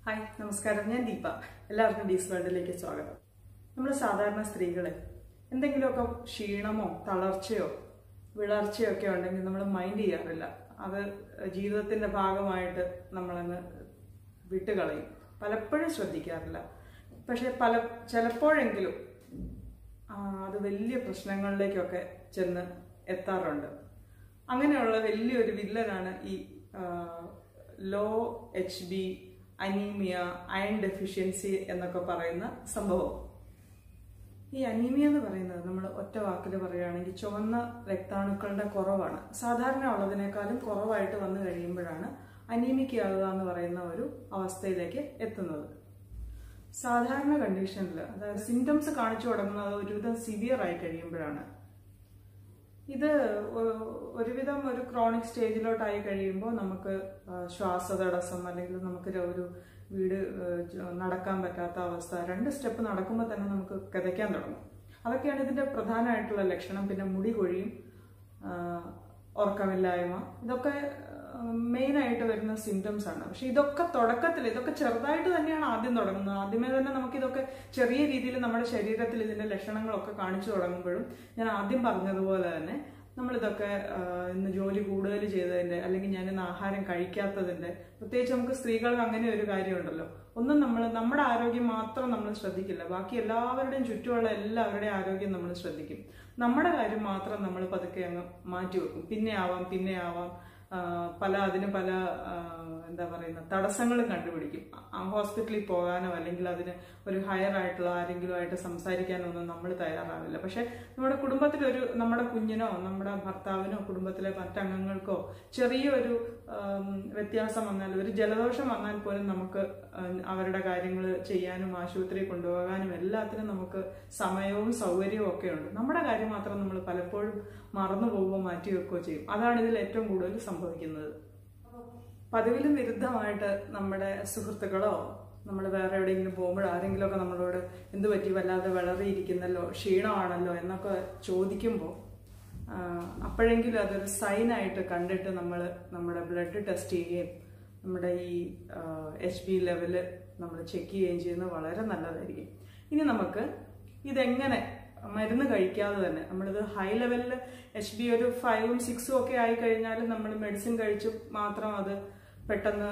hi നമസ്കാരം ഞാൻ ദീപ എല്ലാവർക്കും ഡീസ് വേൾഡിലേക്ക് സ്വാഗതം നമ്മൾ സാധാരണ സ്ത്രീകളെ എന്തെങ്കിലുമൊക്കെ ക്ഷീണമോ തളർച്ചയോ വിളർച്ചയോ ഒക്കെ ഉണ്ടെങ്കിൽ നമ്മൾ മൈൻഡ് ചെയ്യാറില്ല അത് ജീവിതത്തിന്റെ ഭാഗമായിട്ട് നമ്മളങ്ങ് വിട്ടുകളയും പലപ്പോഴും ശ്രദ്ധിക്കാറില്ല പക്ഷെ പല ചിലപ്പോഴെങ്കിലും ആ, അത് വലിയ പ്രശ്നങ്ങളിലേക്കൊക്കെ ചെന്ന് എത്താറുണ്ട് അങ്ങനെയുള്ള വലിയൊരു വില്ലനാണ് ഈ low H B anaemia iron deficiency എന്നൊക്കെ പറയുന്ന സംഭവം ഈ അനീമിയ എന്ന് പറയുന്നത് നമ്മൾ ഒറ്റ വാക്കിൽ പറയുകയാണെങ്കിൽ ചുവന്ന രക്താണുക്കളുടെ കുറവാണ് സാധാരണ ഉള്ളതിനേക്കാളും കുറവായിട്ട് വന്നു കഴിയുമ്പോഴാണ് അനീമിക് ആകുക എന്ന് പറയുന്ന ഒരു അവസ്ഥയിലേക്ക് എത്തുന്നത് സാധാരണ കണ്ടീഷനിൽ അതായത് സിംറ്റംസ് കാണിച്ചു തുടങ്ങുന്നത് ഒരുവിധം സിവിയർ ആയി കഴിയുമ്പോഴാണ് ഇത് ഒ- ഒരുവിധം ഒരു ക്രോണിക് സ്റ്റേജിലോട്ടായി കഴിയുമ്പോൾ നമുക്ക് ആ, ശ്വാസതടസ്സം അല്ലെങ്കിൽ നമുക്ക് ഒരു- ഒരു വീട് ആ, ജ- നടക്കാൻ പറ്റാത്ത അവസ്ഥ രണ്ട് സ്റ്റെപ്പ് നടക്കുമ്പോൾ തന്നെ നമുക്ക് കിതയ്ക്കാൻ തുടങ്ങും അതൊക്കെയാണ് ഇതിന്റെ പ്രധാനമായിട്ടുള്ള ലക്ഷണം പിന്നെ മുടി കൊഴിയും ആ, ഉറക്കമില്ലായ്മ ഇതൊക്കെ മെയിൻ ആയിട്ട് വരുന്ന സിംറ്റംസ് ആണ് പക്ഷെ ഇതൊക്കെ തുടക്കത്തിൽ ഇതൊക്കെ ചെറുതായിട്ട് തന്നെയാണ് ആദ്യം തുടങ്ങുന്നത് ആദ്യമേ തന്നെ നമുക്ക് ഇതൊക്കെ ചെറിയ രീതിയിൽ നമ്മുടെ ശരീരത്തിൽ ഇതിന്റെ ലക്ഷണങ്ങളൊക്കെ കാണിച്ചു തുടങ്ങുമ്പോഴും ഞാൻ ആദ്യം പറഞ്ഞതുപോലെ തന്നെ നമ്മളിതൊക്കെ ആ, ഇന്ന് ജോലി കൂടുതൽ ചെയ്തതിന്റെ അല്ലെങ്കിൽ ഞാൻ ഇന്ന് ആഹാരം കഴിക്കാത്തതിന്റെ പ്രത്യേകിച്ച് നമുക്ക് സ്ത്രീകൾക്ക് അങ്ങനെ ഒരു കാര്യമുണ്ടല്ലോ ഒന്നും നമ്മൾ നമ്മുടെ ആരോഗ്യം മാത്രം നമ്മൾ ശ്രദ്ധിക്കില്ല ബാക്കി എല്ലാവരുടെയും ചുറ്റുമുള്ള എല്ലാവരുടെയും ആരോഗ്യം നമ്മൾ ശ്രദ്ധിക്കും നമ്മുടെ കാര്യം മാത്രം നമ്മൾ പതുക്കെ അങ്ങ് മാറ്റി വെക്കും പിന്നെ ആവാം പിന്നെ ആവാം ആ, പല അതിന് പല ആ, എന്താ പറയുന്ന തടസ്സങ്ങളും കണ്ടുപിടിക്കും ആ ഹോസ്പിറ്റലിൽ പോകാനോ അല്ലെങ്കിൽ അതിന് ഒരു ഹയർ ആയിട്ടുള്ള ആരെങ്കിലും ആയിട്ട് സംസാരിക്കാനോ ഒന്നും നമ്മൾ തയ്യാറാവില്ല പക്ഷെ നമ്മുടെ കുടുംബത്തിലൊരു നമ്മുടെ കുഞ്ഞിനോ നമ്മുടെ ഭർത്താവിനോ കുടുംബത്തിലെ മറ്റംഗങ്ങൾക്കോ ചെറിയൊരു ആം, വ്യത്യാസം വന്നാൽ ഒരു ജലദോഷം വന്നാൽ പോലും നമുക്ക് ആ, അവരുടെ കാര്യങ്ങൾ ചെയ്യാനും ആശുപത്രിയിൽ കൊണ്ടുപോകാനും എല്ലാത്തിനും നമുക്ക് സമയവും സൗകര്യവും ഒക്കെ ഉണ്ട് നമ്മുടെ കാര്യം മാത്രം നമ്മൾ പലപ്പോഴും മറന്നു പോവുകയോ മാറ്റി വെക്കുകയോ ചെയ്യും അതാണ് ഇതിൽ ഏറ്റവും കൂടുതൽ സംഭവിക്കുന്നത് പതിവിലും വിരുദ്ധമായിട്ട് നമ്മുടെ സുഹൃത്തുക്കളോ നമ്മൾ വേറെ എവിടെയെങ്കിലും പോകുമ്പോൾ ആരെങ്കിലുമൊക്കെ നമ്മളോട് എന്ത് പറ്റി വല്ലാതെ വളരെയിരിക്കുന്നല്ലോ ക്ഷീണമാണല്ലോ എന്നൊക്കെ ചോദിക്കുമ്പോൾ അപ്പോഴെങ്കിലും അതൊരു സൈനായിട്ട് കണ്ടിട്ട് നമ്മൾ നമ്മുടെ ബ്ലഡ് ടെസ്റ്റ് ചെയ്യുകയും നമ്മുടെ ഈ എച്ച് ബി ലെവല് നമ്മൾ ചെക്ക് ചെയ്യുകയും ചെയ്യുന്നത് വളരെ നല്ലതായിരിക്കും ഇനി നമുക്ക് ഇതെങ്ങനെ മരുന്ന് കഴിക്കാതെ തന്നെ നമ്മളിത് ഹൈ ലെവലിൽ എച്ച് ബി ഒരു ഫൈവും സിക്സും ഒക്കെ ആയി കഴിഞ്ഞാൽ നമ്മൾ മെഡിസിൻ കഴിച്ച് മാത്രം അത് പെട്ടെന്ന്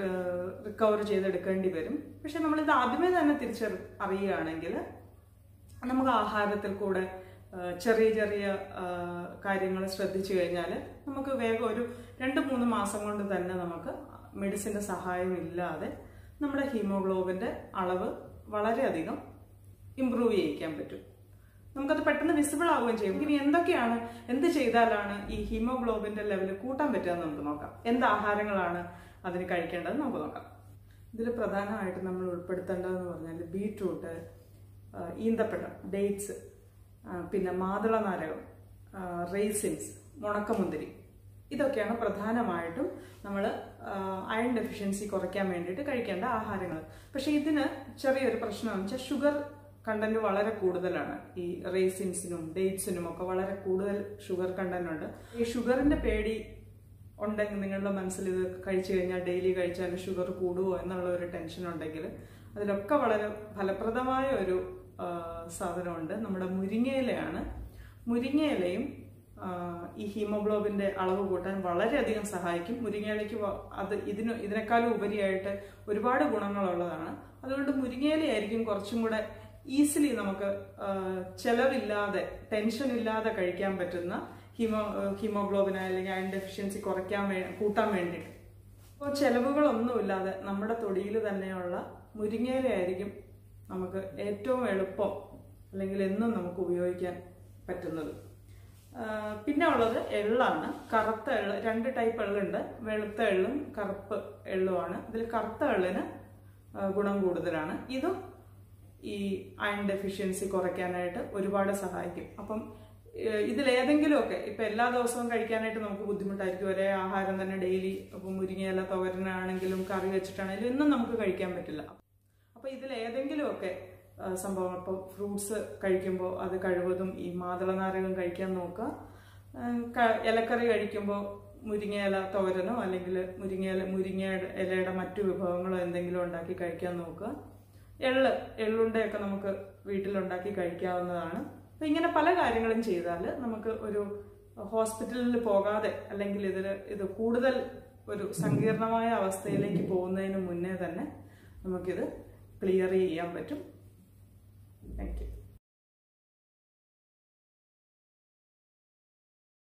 റിക്കവർ ചെയ്തെടുക്കേണ്ടി വരും പക്ഷെ നമ്മളിത് ആദ്യമേ തന്നെ തിരിച്ചറി അറിയുകയാണെങ്കിൽ നമുക്ക് ആഹാരത്തിൽ കൂടെ ആ, ചെറിയ ചെറിയ കാര്യങ്ങൾ ശ്രദ്ധിച്ചു കഴിഞ്ഞാൽ നമുക്ക് വേഗം ഒരു രണ്ട് മൂന്ന് മാസം കൊണ്ട് തന്നെ നമുക്ക് മെഡിസിൻ്റെ സഹായം ഇല്ലാതെ നമ്മുടെ ഹീമോഗ്ലോബിൻ്റെ അളവ് വളരെയധികം ഇമ്പ്രൂവ് ചെയ്യിക്കാൻ പറ്റും നമുക്കത് പെട്ടെന്ന് വിസിബിൾ ആവുകയും ചെയ്യും ഇനി എന്തൊക്കെയാണ് എന്ത് ചെയ്താലാണ് ഈ ഹീമോഗ്ലോബിന്റെ ലെവൽ കൂട്ടാൻ പറ്റുക എന്ന് നമുക്ക് നോക്കാം എന്ത് ആഹാരങ്ങളാണ് അതിന് കഴിക്കേണ്ടത് നമുക്ക് നോക്കാം ഇതിൽ പ്രധാനമായിട്ട് നമ്മൾ ഉൾപ്പെടുത്തേണ്ടതെന്ന് പറഞ്ഞാൽ ബീട്രൂട്ട് ആ, ഈന്തപ്പഴം ഡേറ്റ്സ് പിന്നെ മാതള നാരകം റേസിൻസ് മുണക്കമുന്തിരി ഇതൊക്കെയാണ് പ്രധാനമായിട്ടും നമ്മൾ അയൺ ഡെഫിഷ്യൻസി കുറയ്ക്കാൻ വേണ്ടിയിട്ട് കഴിക്കേണ്ട ആഹാരങ്ങൾ പക്ഷെ ഇതിന് ചെറിയൊരു പ്രശ്നമെന്ന് വെച്ചാൽ ഷുഗർ കണ്ടന്റ് വളരെ കൂടുതലാണ് ഈ റേസിൻസിനും ഡേറ്റ്സിനും ഒക്കെ വളരെ കൂടുതൽ ഷുഗർ കണ്ടന്റ് ഉണ്ട് ഈ ഷുഗറിന്റെ പേടി ഉണ്ടെങ്കിൽ നിങ്ങളുടെ മനസ്സിൽ ഇത് കഴിച്ചു കഴിഞ്ഞാൽ ഡെയിലി കഴിച്ചാൽ ഷുഗർ കൂടുമോ എന്നുള്ള ഒരു ടെൻഷൻ ഉണ്ടെങ്കിൽ അതിലൊക്കെ വളരെ ഫലപ്രദമായ ഒരു ആ, സാധനമുണ്ട് നമ്മുടെ മുരിങ്ങയിലയാണ് മുരിങ്ങയിലയും ആ, ഈ ഹീമോഗ്ലോബിന്റെ അളവ് കൂട്ടാൻ വളരെയധികം സഹായിക്കും മുരിങ്ങയിലയ്ക്ക് വ- അത് ഇതിന് ഇതിനേക്കാളും ഉപരിയായിട്ട് ഒരുപാട് ഗുണങ്ങളുള്ളതാണ് അതുകൊണ്ട് മുരിങ്ങയിലയായിരിക്കും കുറച്ചും കൂടെ ഈസിലി നമുക്ക് ആ, ചെലവില്ലാതെ ടെൻഷൻ ഇല്ലാതെ കഴിക്കാൻ പറ്റുന്ന ഹീമോ ഹീമോഗ്ലോബിന് അല്ലെങ്കിൽ അയൺ ഡെഫിഷ്യൻസി കുറയ്ക്കാൻ വേ കൂട്ടാൻ വേണ്ടിയിട്ട് അപ്പോൾ ചെലവുകളൊന്നുമില്ലാതെ നമ്മുടെ തൊടിയിൽ തന്നെയുള്ള മുരിങ്ങയിലയായിരിക്കും നമുക്ക് ഏറ്റവും എളുപ്പം അല്ലെങ്കിൽ എന്നും നമുക്ക് ഉപയോഗിക്കാൻ പറ്റുന്നത് ആ, പിന്നെ ഉള്ളത് എള്ളാണ് കറുത്ത എള്ള് രണ്ട് ടൈപ്പ് എള്ളുണ്ട് വെളുത്ത എള്ളും കറുപ്പ് എള്ളുമാണ് ഇതിൽ കറുത്ത എള്ളിന് ആ, ഗുണം കൂടുതലാണ് ഇതും ഈ അയൺ ഡെഫിഷ്യൻസി കുറയ്ക്കാനായിട്ട് ഒരുപാട് സഹായിക്കും അപ്പം ഏഹ് ഇതിലേതെങ്കിലുമൊക്കെ ഇപ്പൊ എല്ലാ ദിവസവും കഴിക്കാനായിട്ട് നമുക്ക് ബുദ്ധിമുട്ടായിരിക്കും ഒരേ ആഹാരം തന്നെ ഡെയിലി ഇപ്പൊ മുരിങ്ങയില തോരനാണെങ്കിലും കറി വെച്ചിട്ടാണെങ്കിലും ഇന്നും നമുക്ക് കഴിക്കാൻ പറ്റില്ല അപ്പൊ ഇതിലേതെങ്കിലുമൊക്കെ ആ, സംഭവം ഇപ്പോൾ ഫ്രൂട്ട്സ് കഴിക്കുമ്പോൾ അത് കഴിവതും ഈ മാതള നാരകം കഴിക്കാൻ നോക്കുക ആ, ക- ഇലക്കറി കഴിക്കുമ്പോൾ മുരിങ്ങയില തോരനോ അല്ലെങ്കിൽ മുരിങ്ങയില മുരിങ്ങ ഇലയുടെ മറ്റു വിഭവങ്ങളോ എന്തെങ്കിലും ഉണ്ടാക്കി കഴിക്കാൻ നോക്കുക എള്ള് എള്ളുണ്ടയൊക്കെ നമുക്ക് വീട്ടിലുണ്ടാക്കി കഴിക്കാവുന്നതാണ് അപ്പം ഇങ്ങനെ പല കാര്യങ്ങളും ചെയ്താൽ നമുക്ക് ഒരു ഹോസ്പിറ്റലിൽ പോകാതെ അല്ലെങ്കിൽ ഇതിൽ ഇത് കൂടുതൽ ഒരു സങ്കീർണമായ അവസ്ഥയിലേക്ക് പോകുന്നതിന് മുന്നേ തന്നെ നമുക്കിത് ക്ലിയർ ചെയ്യാൻ പറ്റും താങ്ക് യു